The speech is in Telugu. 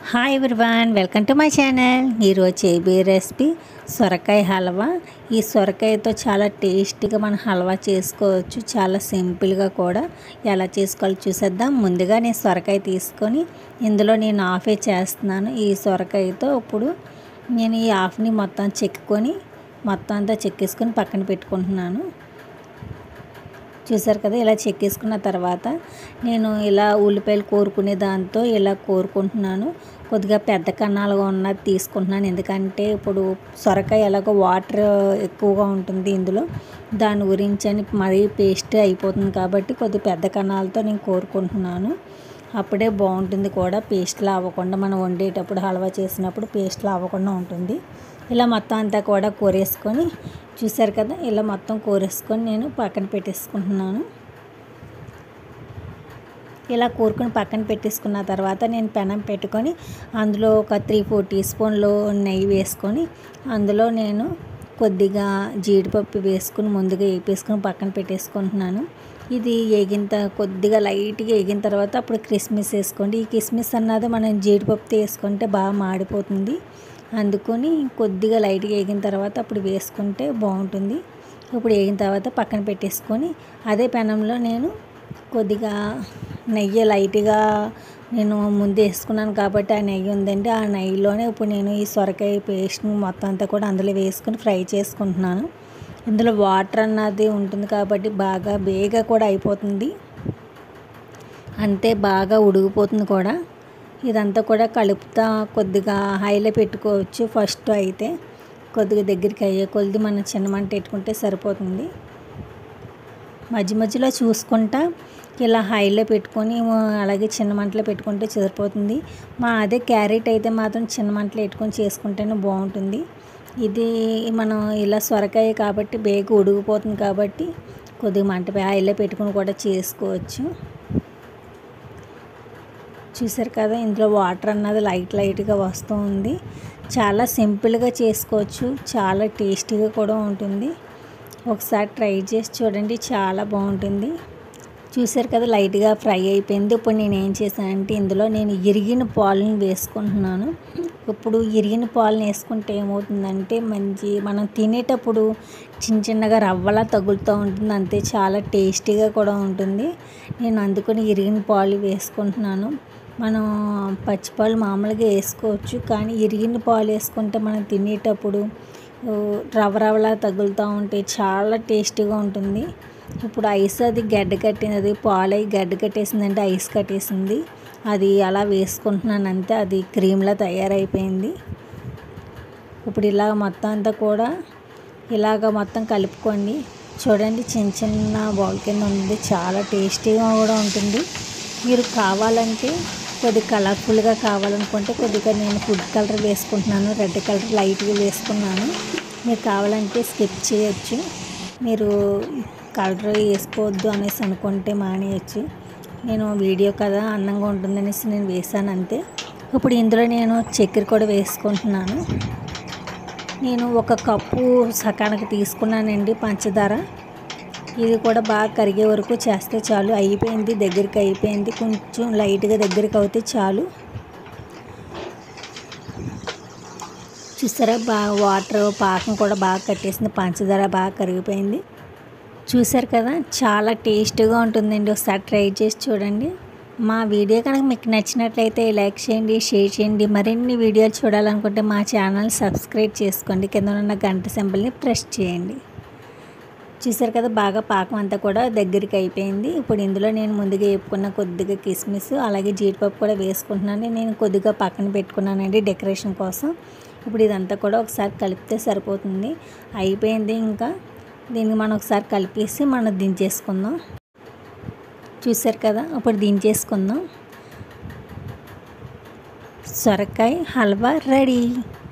hi everyone welcome to my channel ఈరోజు చేయబోయే రెసిపీ సొరకాయ హల్వా ఈ సొరకాయతో చాలా టేస్టీగా మనం హల్వా చేసుకోవచ్చు చాలా సింపుల్గా కూడా ఎలా చేసుకోవాలో చూసేద్దాం ముందుగా నేను సొరకాయ తీసుకొని ఇందులో నేను హాఫే చేస్తున్నాను ఈ సొరకాయతో ఇప్పుడు నేను ఈ హాఫ్ని మొత్తం చెక్కుకొని మొత్తం అంతా చెక్కేసుకొని పక్కన పెట్టుకుంటున్నాను చూసారు కదా ఇలా చెక్కేసుకున్న తర్వాత నేను ఇలా ఉల్లిపాయలు కోరుకునే దాంతో ఇలా కోరుకుంటున్నాను కొద్దిగా పెద్ద కన్నాలుగా ఉన్నది తీసుకుంటున్నాను ఎందుకంటే ఇప్పుడు సొరకాయ ఎలాగో వాటర్ ఎక్కువగా ఉంటుంది ఇందులో దాని గురించి అని మరీ పేస్ట్ అయిపోతుంది కాబట్టి కొద్ది పెద్ద కన్నాలతో నేను కోరుకుంటున్నాను అప్పుడే బాగుంటుంది కూడా పేస్ట్లా అవ్వకుండా మనం వండేటప్పుడు హల్వా చేసినప్పుడు పేస్ట్లా అవ్వకుండా ఉంటుంది ఇలా మొత్తం అంతా కూడా కూరేసుకొని చూసారు కదా ఇలా మొత్తం కూరేసుకొని నేను పక్కన పెట్టేసుకుంటున్నాను ఇలా కూరుకొని పక్కన పెట్టేసుకున్న తర్వాత నేను పెనం పెట్టుకొని అందులో ఒక త్రీ ఫోర్ టీ స్పూన్లు నెయ్యి వేసుకొని అందులో నేను కొద్దిగా జీడిపప్పు వేసుకుని ముందుగా వేపేసుకొని పక్కన పెట్టేసుకుంటున్నాను ఇది ఎగిన కొద్దిగా లైట్గా ఎగిన తర్వాత అప్పుడు కిస్మిస్ వేసుకోండి ఈ కిస్మిస్ అన్నది మనం జీడిపప్పుతో వేసుకుంటే బాగా మాడిపోతుంది అందుకొని కొద్దిగా లైట్గా వేగిన తర్వాత అప్పుడు వేసుకుంటే బాగుంటుంది ఇప్పుడు వేగిన తర్వాత పక్కన పెట్టేసుకొని అదే పెనంలో నేను కొద్దిగా నెయ్యి లైట్గా నేను ముందు వేసుకున్నాను కాబట్టి ఆ నెయ్యి ఉందండి ఆ నెయ్యిలోనే ఇప్పుడు నేను ఈ సొరకాయ పేస్ట్ని మొత్తం అంతా కూడా అందులో వేసుకుని ఫ్రై చేసుకుంటున్నాను ఇందులో వాటర్ అన్నది ఉంటుంది కాబట్టి బాగా బేగా కూడా అయిపోతుంది అంతే బాగా ఉడికిపోతుంది కూడా ఇదంతా కూడా కలుపుతా కొద్దిగా హైలో పెట్టుకోవచ్చు ఫస్ట్ అయితే కొద్దిగా దగ్గరికి అయ్యే కొద్ది మనం చిన్న మంట పెట్టుకుంటే సరిపోతుంది మధ్య మధ్యలో చూసుకుంటా ఇలా హైలో పెట్టుకొని అలాగే చిన్న మంటలో పెట్టుకుంటే సరిపోతుంది మా అదే క్యారెట్ అయితే మాత్రం చిన్న మంటలో పెట్టుకొని చేసుకుంటేనే బాగుంటుంది ఇది మనం ఇలా సొరకాయ కాబట్టి బేగ ఉడికిపోతుంది కాబట్టి కొద్దిగా మంట హైలో పెట్టుకొని కూడా చేసుకోవచ్చు చూసారు కదా ఇందులో వాటర్ అన్నది లైట్ లైట్గా వస్తూ ఉంది చాలా సింపుల్గా చేసుకోవచ్చు చాలా టేస్టీగా కూడా ఉంటుంది ఒకసారి ట్రై చేసి చూడండి చాలా బాగుంటుంది చూసారు కదా లైట్గా ఫ్రై అయిపోయింది ఇప్పుడు నేను ఏం చేశానంటే ఇందులో నేను ఇరిగిన పాలను వేసుకుంటున్నాను ఇప్పుడు ఇరిగిన పాలను వేసుకుంటే ఏమవుతుందంటే మంచి మనం తినేటప్పుడు చిన్న చిన్నగా రవ్వలా తగులుతూ ఉంటుంది అంతే చాలా టేస్టీగా కూడా ఉంటుంది నేను అందుకని ఇరిగిన పాలు వేసుకుంటున్నాను మనం పచ్చిపాలు మామూలుగా వేసుకోవచ్చు కానీ ఇరిగిన పాలు వేసుకుంటే మనం తినేటప్పుడు రవ్వ రవ్వలా తగులుతూ ఉంటే చాలా టేస్టీగా ఉంటుంది ఇప్పుడు ఐస్ అది గడ్డ కట్టింది అది పాలు అయి గడ్డ కట్టేసిందంటే ఐస్ కట్టేసింది అది అలా వేసుకుంటున్నాను అంతే అది క్రీమ్లా తయారైపోయింది ఇప్పుడు ఇలాగ మొత్తం అంతా కూడా ఇలాగ మొత్తం కలుపుకోండి చూడండి చిన్న చిన్న బౌల్ కింద ఉంది చాలా టేస్టీగా కూడా ఉంటుంది మీరు కావాలంటే కొద్ది కలర్ఫుల్గా కావాలనుకుంటే కొద్దిగా నేను ఫుడ్ కలర్ వేసుకుంటున్నాను రెడ్ కలర్ లైట్గా వేసుకున్నాను మీరు కావాలంటే స్కిప్ చేయొచ్చు మీరు కలర్ వేసుకోవద్దు అనేసి అనుకుంటే మానేయచ్చు నేను వీడియో కదా అందంగా ఉంటుందనేసి నేను వేసాను అంతే ఇప్పుడు ఇందులో నేను చక్కెర కూడా వేసుకుంటున్నాను నేను ఒక కప్పు సకానికి తీసుకున్నానండి పంచదార ఇది కూడా బాగా కరిగే వరకు చేస్తే చాలు అయిపోయింది దగ్గరికి అయిపోయింది కొంచెం లైట్గా దగ్గరికి అవుతే చాలు చూసారా బాగా వాటర్ పాకం కూడా బాగా కట్టేసింది పంచదార బాగా కరిగిపోయింది చూసారు కదా చాలా టేస్ట్గా ఉంటుందండి ఒకసారి ట్రై చేసి చూడండి మా వీడియో కనుక మీకు నచ్చినట్లయితే లైక్ చేయండి షేర్ చేయండి మరిన్ని వీడియోలు చూడాలనుకుంటే మా ఛానల్ సబ్స్క్రైబ్ చేసుకోండి కింద ఉన్న గంట సింబల్ని ప్రెస్ చేయండి చూసారు కదా బాగా పాకం అంతా కూడా దగ్గరికి అయిపోయింది ఇప్పుడు ఇందులో నేను ముందుగా వేపుకున్న కొద్దిగా కిస్మిస్ అలాగే జీడిపప్పు కూడా వేసుకుంటున్నాను నేను కొద్దిగా పక్కన పెట్టుకున్నానండి డెకరేషన్ కోసం ఇప్పుడు ఇదంతా కూడా ఒకసారి కలిపితే సరిపోతుంది అయిపోయింది ఇంకా దీన్ని మనం ఒకసారి కలిపేసి మనం దించేసుకుందాం చూసారు కదా ఇప్పుడు దించేసుకుందాం సొరకాయ హల్వా రెడీ